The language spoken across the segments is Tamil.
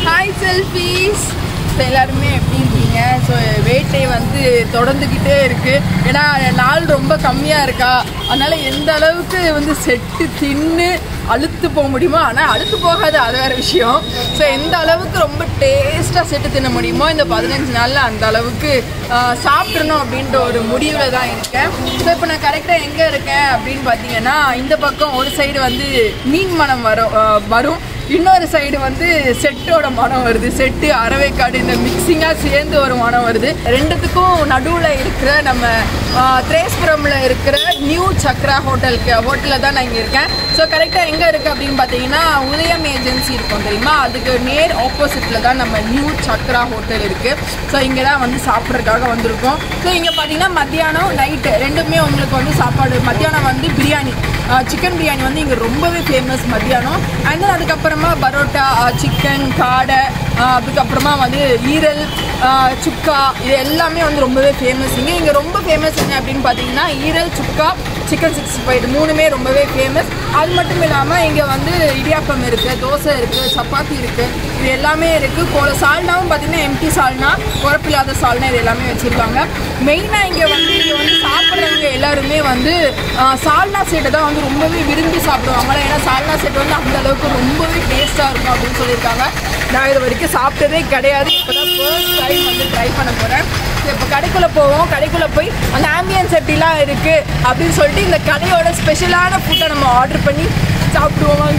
ஹாய் செல்ஃபீஸ் எல்லாருமே எப்படி இருக்கீங்க ஸோ வேட்டை வந்து தொடர்ந்துக்கிட்டே இருக்கு ஏன்னா நாள் ரொம்ப கம்மியாக இருக்கா அதனால எந்த அளவுக்கு வந்து செட்டு தின்னு அழுத்து போக முடியுமோ ஆனால் அழுத்து போகாது அது வேற விஷயம் ஸோ எந்த அளவுக்கு ரொம்ப டேஸ்ட்டாக செட்டு தின்ன முடியுமோ இந்த பதினஞ்சு நாளில் அந்த அளவுக்கு ஆஹ், சாப்பிட்றணும் அப்படின்ற ஒரு முடிவில் தான் இருக்கேன் ஸோ இப்போ நான் கரெக்டாக எங்கே இருக்கேன் அப்படின்னு பார்த்தீங்கன்னா இந்த பக்கம் ஒரு சைடு வந்து மீன் மனம் வரும் ஆஹ், வரும் இன்னொரு சைடு வந்து செட்டோட மனம் வருது செட்டு அரவைக்காடு இந்த மிக்சிங்காக சேர்ந்து ஒரு மனம் வருது ரெண்டுத்துக்கும் நடுவில் இருக்கிற நம்ம திரேஸ்புரமில் இருக்கிற நியூ சக்ரா ஹோட்டலுக்கு ஹோட்டலில் தான் நான் இங்கே இருக்கேன் ஸோ கரெக்டாக எங்கே இருக்குது அப்படின்னு பார்த்தீங்கன்னா உதயம் ஏஜென்சி இருக்கும் தெரியுமா அதுக்கு நேர் ஆப்போசிட்டில் தான் நம்ம நியூ சக்ரா ஹோட்டல் இருக்குது ஸோ இங்கே தான் வந்து சாப்பிட்றதுக்காக வந்திருக்கோம் ஸோ இங்கே பார்த்தீங்கன்னா மத்தியானம் நைட்டு ரெண்டுமே உங்களுக்கு வந்து சாப்பாடு மத்தியானம் வந்து பிரியாணி சிக்கன் பிரியாணி வந்து இங்கே ரொம்பவே ஃபேமஸ் மத்தியானம் அண்ட் தென் அதுக்கப்புறமா பரோட்டா சிக்கன் காடை ஆஹ் அதுக்கப்புறமா வந்து ஈரல் ஆஹ் சுக்கா இது எல்லாமே வந்து ரொம்பவே ஃபேமஸ் இங்கே இங்கே ரொம்ப ஃபேமஸ் என்ன அப்படின்னு பார்த்தீங்கன்னா ஈரல் சுக்கா சிக்கன் சிக்ஸ்டி ஃபைவ் இது மூணுமே ரொம்பவே ஃபேமஸ் அது மட்டும் இல்லாமல் இங்கே வந்து இடியாப்பம் இருக்குது தோசை இருக்குது சப்பாத்தி இருக்குது இது எல்லாமே இருக்குது கோல சால்னாவும் பார்த்தீங்கன்னா எம்டி சால்னா குழப்பில்லாத சால்னா இது எல்லாமே வச்சுருக்காங்க மெயினாக இங்கே வந்து இங்கே வந்து சாப்பிட்றவங்க எல்லாருமே வந்து ஆஹ் சால்னா செட்டை தான் வந்து ரொம்பவே விரும்பி சாப்பிடுவாங்க ஏன்னா சால்னா செட் வந்து அந்த அளவுக்கு ரொம்பவே டேஸ்ட்டாக இருக்கும் அப்படின்னு சொல்லியிருக்காங்க நான் இது வரைக்கும் சாப்பிட்டதே கிடையாது இப்போ தான் ஃபர்ஸ்ட் டைம் வந்து ட்ரை பண்ண போகிறேன் இப்போ கடைக்குள்ளே போவோம் கடைக்குள்ளே போய் அந்த ஆம்பியன்ஸ் எப்படிலாம் இருக்குது அப்படின்னு சொல்லிட்டு இந்த கடையோட ஸ்பெஷலான ஃபுட்டை நம்ம ஆர்டர் பண்ணி சாப்பிடுவோம் வாங்க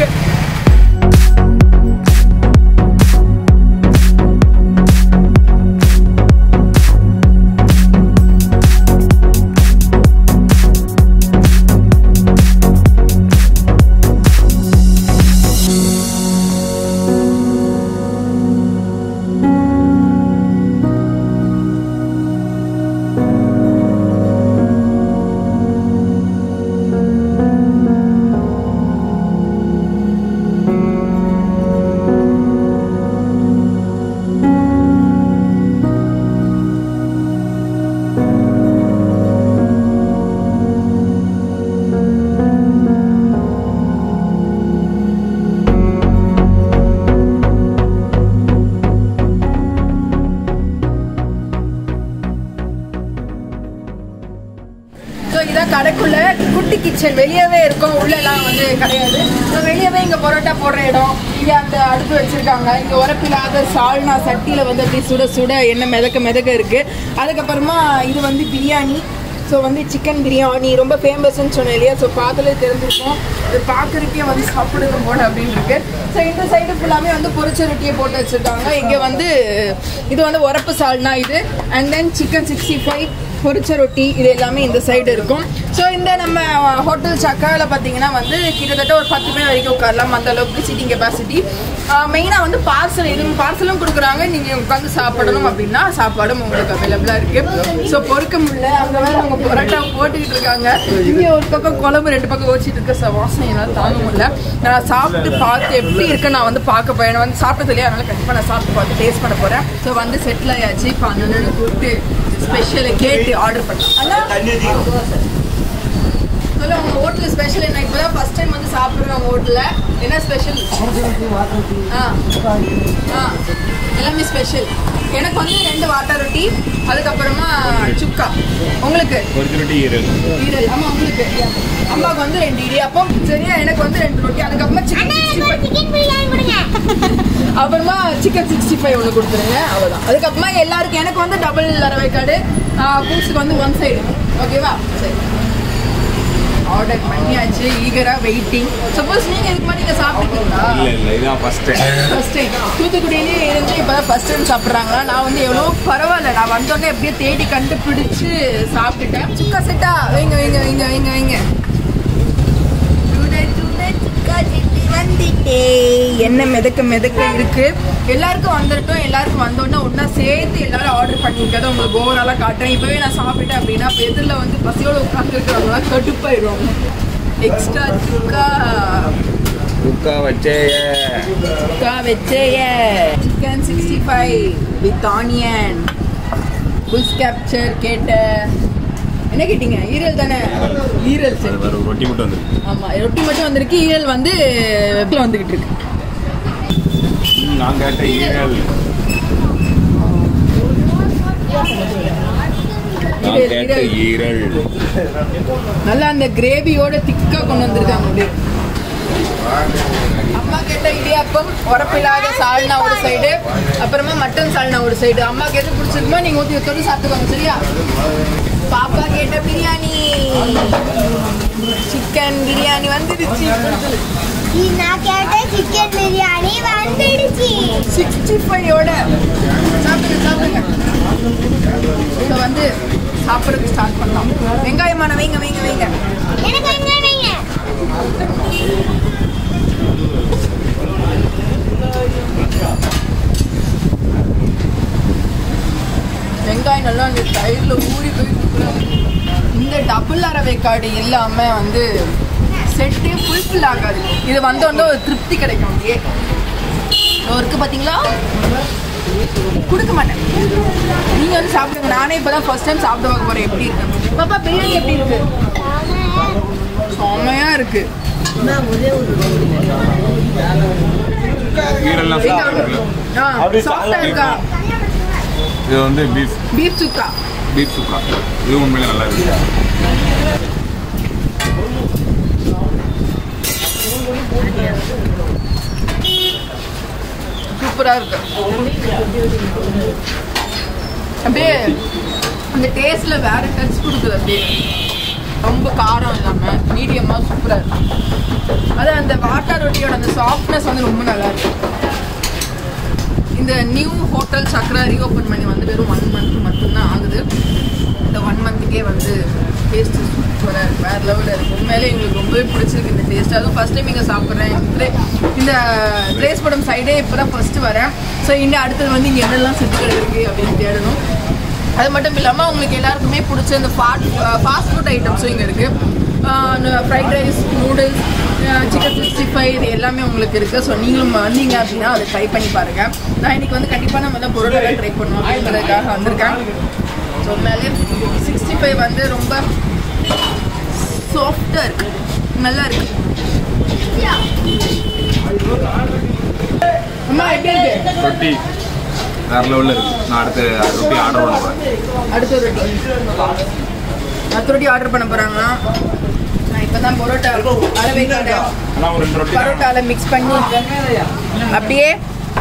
ஸோ இதான் கடைக்குள்ள குட்டி கிச்சன் வெளியவே இருக்கும் உள்ளெல்லாம் வந்து கிடையாது ஸோ வெளியவே இங்கே பரோட்டா போடுற இடம் இங்கே அந்த அடுப்பு வச்சிருக்காங்க இங்கே உரப்பில்லாத சால்னா சட்டியில் வந்து அப்படி சுட சுட எண்ணெய் மிதக்க மிதக்க இருக்கு அதுக்கப்புறமா இது வந்து பிரியாணி ஸோ வந்து சிக்கன் பிரியாணி ரொம்ப ஃபேமஸ்ன்னு சொன்னேன் இல்லையா ஸோ பார்த்தாலே தெரிஞ்சிருக்கும் இது பார்க்குறதுக்கே வந்து சாப்பிடுங்க போட அப்படின்னு இருக்கு ஸோ இந்த சைடு ஃபுல்லாமே வந்து பொரிச்ச ரொட்டியை போட்டு வச்சிருக்காங்க இங்கே வந்து இது வந்து உரப்பு சால்னா இது and then chicken sixty five பொரிச்ச ரொட்டி இது எல்லாமே இந்த சைடு இருக்கும் ஸோ இந்த நம்ம ஹோட்டல் சக்காவில் பார்த்தீங்கன்னா வந்து கிட்டத்தட்ட ஒரு பத்து பேர் வரைக்கும் உட்காரலாம் அந்த அளவுக்கு சீட்டிங் கெப்பாசிட்டி மெயினாக வந்து பார்சல் எதுவும் பார்சலும் கொடுக்குறாங்க நீங்கள் உட்காந்து சாப்பிடணும் அப்படின்னா சாப்பாடும் உங்களுக்கு அவைலபிளாக இருக்குது ஸோ பொறுக்க முடியல அங்கே வேற அவங்க பரோட்டா போட்டுக்கிட்டு இருக்காங்க இங்கே ஒரு பக்கம் குழம்பு ரெண்டு பக்கம் வச்சுட்டு இருக்க ச- வாசனை என்னால் தாங்க முடியல நான் சாப்பிட்டு பார்த்து எப்படி இருக்கு நான் வந்து பார்க்க போறேன் வந்து சாப்பிட்டது இல்லையா அதனால கண்டிப்பாக நான் சாப்பிட்டு பார்த்து டேஸ்ட் பண்ண போகிறேன் ஸோ வந்து செட்டில் ஆயாச்சு இப்போ அந்த கூப்பிட்டு ஸ்பெஷலை கேட்டு ஆர்டர் பண்ணலாம் அதான் சொல்ல உங்க ஹோட்டல் ஸ்பெஷல் என்ன இப்பதான் ஃபர்ஸ்ட் டைம் வந்து சாப்பிடுறோம் உங்க ஹோட்டல்ல என்ன ஸ்பெஷல் ஆ ஆ எல்லாமே ஸ்பெஷல் எனக்கு வந்து ரெண்டு வாட்டர் ரொட்டி அதுக்கப்புறமா சுக்கா உங்களுக்கு ஈரல் ஆமா உங்களுக்கு அம்மாவுக்கு வந்து ரெண்டு இடியாப்பம் சரியா எனக்கு வந்து ரெண்டு ரொட்டி அதுக்கப்புறமா சிக்கன் சிக்கன் பிரியாணி கொடுங்க அப்புறமா சிக்கன் சிக்ஸ்டி ஃபைவ் ஒன்று கொடுத்துருங்க அவ்வளோதான் அதுக்கப்புறமா எல்லாருக்கும் எனக்கு வந்து டபுள் அரவைக்காடு கூட்ஸுக்கு வந்து ஒன் சைடு ஓகேவா சரி ஆர்டர் பண்ணியாச்சு ஈகரா வெயிட்டிங் சப்போஸ் நீங்க இதுக்கு மாதிரி நீங்க சாப்பிட்டுருக்கீங்களா இல்ல இல்ல இதான் ஃபர்ஸ்ட் டைம் ஃபர்ஸ்ட் டைம் தூத்துக்குடியிலேயே இருந்து இப்போ தான் ஃபர்ஸ்ட் டைம் சாப்பிட்றாங்களா நான் வந்து எவ்வளோ பரவாயில்ல நான் வந்தோடனே எப்படியே தேடி கண்டுபிடிச்சு சாப்பிட்டுட்டேன் சுக்கா செட்டா வைங்க வைங்க வைங்க வைங்க வைங்க சுட சுட சுக்கா சிட்டி வந்துட்டே எண்ணெய் மிதக்க மிதக்க இருக்கு எல்லாருக்கும் வந்துட்டோம் எல்லாருக்கும் வந்தோடனே ஒன்றா சேர்த்து எல்லாரும் ஆர்டர் பண்ணிக்கிறத உங்களுக்கு ஓவராலாக காட்டுறேன் இப்போவே நான் சாப்பிட்டேன் அப்படின்னா இப்போ எதிரில் வந்து பசியோட உட்காந்துருக்கிறவங்களா கடுப்பாயிடுவாங்க எக்ஸ்ட்ரா சுக்கா குக்கா வச்சே சுக்கா வச்சேய chicken sixty five with onion புஷ் கேப்சர் கேட்ட என்ன கேட்டீங்க ஈரல் தானே ஈரல் சரி ஒரு ரொட்டி மட்டும் வந்துருக்கு ஆமா ரொட்டி மட்டும் வந்திருக்கு ஈரல் வந்து வெப்பில் வந்துகிட்டு இருக்கு நான் கேட்ட ஈரல் நான் கேட்ட ஈரல் நல்லா அந்த கிரேவியோட திக்கா கொண்டு வந்திருக்காங்க அப்படியே அம்மா கேட்ட இடியாப்பம் உரப்பில்லாத சால்னா ஒரு சைடு அப்புறமா மட்டன் சால்னா ஒரு சைடு அம்மாக்கு எது பிடிச்சிருக்குமோ நீங்க ஊத்தி தொட்டு சாப்பிட்டுக்கோங்க சரியா பாப்பா கேட்ட பிரியாணி சிக்கன் பிரியாணி வந்துடுச்சு நான் கேட்ட சிக்கன் பிரியாணி வந்துடுச்சு சிக்ஸ்டி ஃபைவோட சாப்பிடுங்க சாப்பிடுங்க இப்போ வந்து சாப்பிட்றதுக்கு ஸ்டார்ட் பண்ணலாம் வெங்காயமான வைங்க வைங்க வைங்க எனக்கு எங்க வைங்க வெங்காயம் நல்லா அந்த தயிரில் ஊறி போய் சூப்பரா இருக்கு. இந்த டபுள் அரவைக்காடு இல்லாமல் வந்து செட்டே ஃபுல்ஃபில் ஆகாது இது வந்தோடனே ஒரு திருப்தி கிடைக்கும் அப்படியே இதோ இருக்கு பார்த்தீங்களா கொடுக்க மாட்டேன் நீங்கள் வந்து சாப்பிடுங்க நானே இப்போ தான் ஃபர்ஸ்ட் டைம் சாப்பிட்டு பார்க்க போகிறேன் எப்படி இருக்கு பாப்பா பிரியாணி எப்படி இருக்கு செம்மையாக இருக்கு ஈரல்லாம் சாப்பிட்டு ஆ சாஃப்டாக இருக்கா இது வந்து பீஃப் பீஃப் சுக்கா பீஃப் சுக்கா இது உண்மையிலே நல்லா இருக்கு சூப்பராக இருக்கு அப்படியே அந்த டேஸ்ட்ல வேற டச் கொடுக்குது அப்படியே ரொம்ப காரம் இல்லாமல் மீடியமாக சூப்பராக இருக்கு அது அந்த வாட்டர் ரொட்டியோட அந்த சாஃப்ட்னஸ் வந்து ரொம்ப நல்லா இருக்கு இந்த நியூ ஹோட்டல் சக்ரா ரீஓப்பன் பண்ணி வந்து வெறும் ஒன் மந்த் மட்டும்தான் ஆகுது இந்த ஒன் மந்த்துக்கே வந்து டேஸ்ட் சூப்பராக இருக்கு வேறு லெவலில் இருக்கு உண்மையிலே எங்களுக்கு ரொம்பவே பிடிச்சிருக்கு இந்த டேஸ்ட் அதுவும் ஃபஸ்ட் டைம் இங்கே சாப்பிட்றேன் இந்த இந்த ட்ரேஸ் படம் சைடே இப்போ தான் ஃபஸ்ட்டு வரேன் ஸோ இன்னும் அடுத்தது வந்து இங்கே என்னெல்லாம் செட்டுகள் இருக்குது அப்படின்னு தேடணும் அது மட்டும் இல்லாமல் உங்களுக்கு எல்லாருக்குமே பிடிச்ச இந்த ஃபாட் ஃபாஸ்ட் ஃபுட் ஐட்டம்ஸும் இங்கே இருக்குது fried rice noodles chicken sixty five இது எல்லாமே உங்களுக்கு இருக்குது ஸோ நீங்களும் வந்தீங்க அப்படின்னா அதை ட்ரை பண்ணி பாருங்கள் நான் இன்னைக்கு வந்து கண்டிப்பாக நம்ம தான் பொருளை ட்ரை பண்ணுவோம் அப்படிங்கிறதுக்காக வந்திருக்கேன் ஸோ மேலே சிக்ஸ்டி ஃபைவ் வந்து ரொம்ப சாஃப்டாக இருக்கு நல்லா இருக்கு அம்மா எப்படி இருக்கு ரொட்டி வேற லெவலில் இருக்கு நான் அடுத்து ரொட்டி ஆர்டர் பண்ண போகிறேன் அடுத்த ரொட்டி அடுத்த ரொட்டி ஆர்டர் பண்ண போறாங்கன்னா நான் இப்போ தான் பரோட்டா அளவைக்காடு ஆனால் ஒரு ரெண்டு ரொட்டி பரோட்டால மிக்ஸ் பண்ணி அப்படியே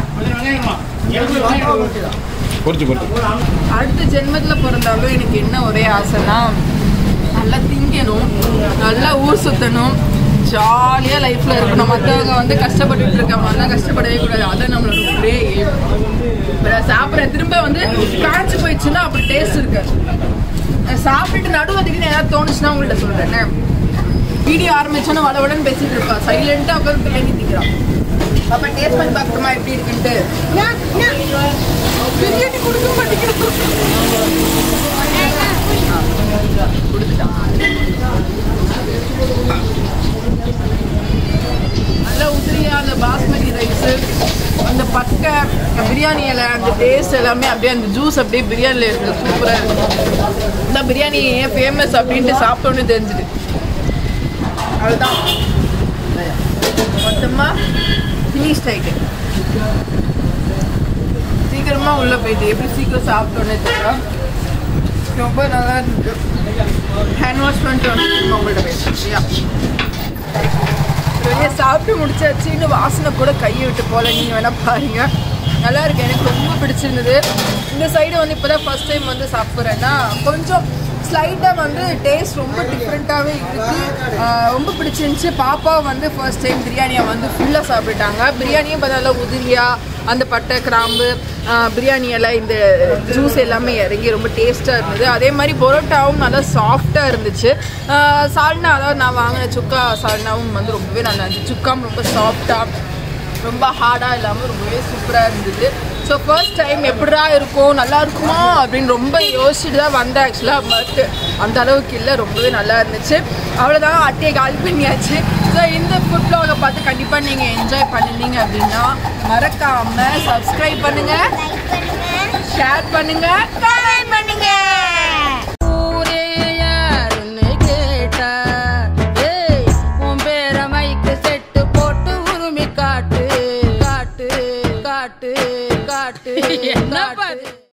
பொறிச்சு பொறிச்சு அடுத்த ஜென்மத்தில் பிறந்தாலும் எனக்கு என்ன ஒரே ஆசைன்னா நல்லா திங்கணும் நல்லா ஊர் சுற்றணும் ஜாலியாக லைஃப்பில் இருக்கணும் மற்றவங்க வந்து கஷ்டப்பட்டுட்டு இருக்க மாதிரிலாம் கஷ்டப்படவே கூடாது அதான் நம்மளோட ஒரே aim. இப்ப நான் சாப்பிட்றேன் திரும்ப வந்து காய்ச்சி போயிடுச்சுன்னா அப்படி டேஸ்ட் இருக்காது நான் சாப்பிட்டுட்டு நடுவு திடீர்னு ஏதாவது தோணுச்சுன்னா உங்கள்ட்ட சொல்கிறேன் வீடியோ ஆரம்பிச்சோன்னா வளவடன்னு பேசிட்டு இருப்பா சைலண்டாக உட்காந்து பிரியாணி திக்கிறான் அப்போ டேஸ்ட் பண்ணி பார்க்கணுமா எப்படி இருக்குன்ட்டு நான் நான் பிரியாணி கொடுக்க மாட்டேங்கிறான் நல்லா உதிரியா அந்த பாஸ்மதி ரைஸு அந்த பட்டை பிரியாணி இலை அந்த டேஸ்ட் எல்லாமே அப்படியே அந்த ஜூஸ் அப்படியே பிரியாணியில் இருக்குது சூப்பராக இருக்குது இந்த பிரியாணி ஏன் ஃபேமஸ் அப்படின்ட்டு சாப்பிட்டோன்னு தெரிஞ்சுது அதுதான் மொத்தமாக ஃபினிஷ்ட் ஆயிட்டு சீக்கிரமா உள்ள போயிட்டு எப்படி சீக்கிரம் சாப்பிட்டோன்னே தெரியல ரொம்ப நல்லா இருந்துச்சு ஹேண்ட் வாஷ் பண்ணிட்டு வந்து திரும்ப உங்கள்ட்ட பேசுறேன் சரியா வெளியே சாப்பிட்டு முடிச்சாச்சு இன்னும் வாசனை கூட கையை விட்டு போல நீங்க வேணா பாருங்க நல்லா இருக்கு எனக்கு ரொம்ப பிடிச்சிருந்தது இந்த சைடு வந்து இப்போதான் ஃபர்ஸ்ட் டைம் வந்து சாப்பிட்றேன்னா கொஞ்சம் ஸ்லைட்டாக வந்து டேஸ்ட் ரொம்ப டிஃப்ரெண்ட்டாகவே இருக்குது ரொம்ப பிடிச்சிருந்துச்சு பாப்பா வந்து ஃபர்ஸ்ட் டைம் பிரியாணியை வந்து ஃபுல்லாக சாப்பிட்டுட்டாங்க பிரியாணியும் பார்த்தா உதிரியாக அந்த பட்டை கிராம்பு ஆஹ் பிரியாணி எல்லாம் இந்த ஜூஸ் எல்லாமே இறங்கி ரொம்ப டேஸ்ட்டாக இருந்தது அதே மாதிரி பரோட்டாவும் நல்லா சாஃப்டாக இருந்துச்சு ஆஹ் சால்னா அதாவது நான் வாங்கின சுக்கா சால்னாவும் வந்து ரொம்பவே நல்லா இருந்துச்சு சுக்காம் ரொம்ப சாஃப்டாக ரொம்ப ஹார்டாக இல்லாமல் ரொம்பவே சூப்பராக இருந்தது ஸோ ஃபர்ஸ்ட் டைம் எப்படிடா இருக்கும் நல்லா இருக்குமா அப்படின்னு ரொம்ப யோசிச்சுட்டு தான் வந்தேன் ஆக்சுவலாக பட் அந்த அளவுக்கு இல்லை ரொம்பவே நல்லா இருந்துச்சு அவ்வளோதான் அட்டையை கால் பண்ணியாச்சு ஸோ இந்த ஃபுட் ப்ளாகை பார்த்து கண்டிப்பாக நீங்கள் என்ஜாய் பண்ணிருந்தீங்க அப்படின்னா மறக்காமல் சப்ஸ்கிரைப் பண்ணுங்கள் லைக் பண்ணுங்க ஷேர் பண்ணுங்கள் கமெண்ட் பண்ணுங்கள் ஊரே யாருன்னு கேட்டா ஏய் உன் பேர மைக்கு செட்டு போட்டு உருமி காட்டு காட்டு காட்டு காட்டு என்னப்பா காட்டு இது?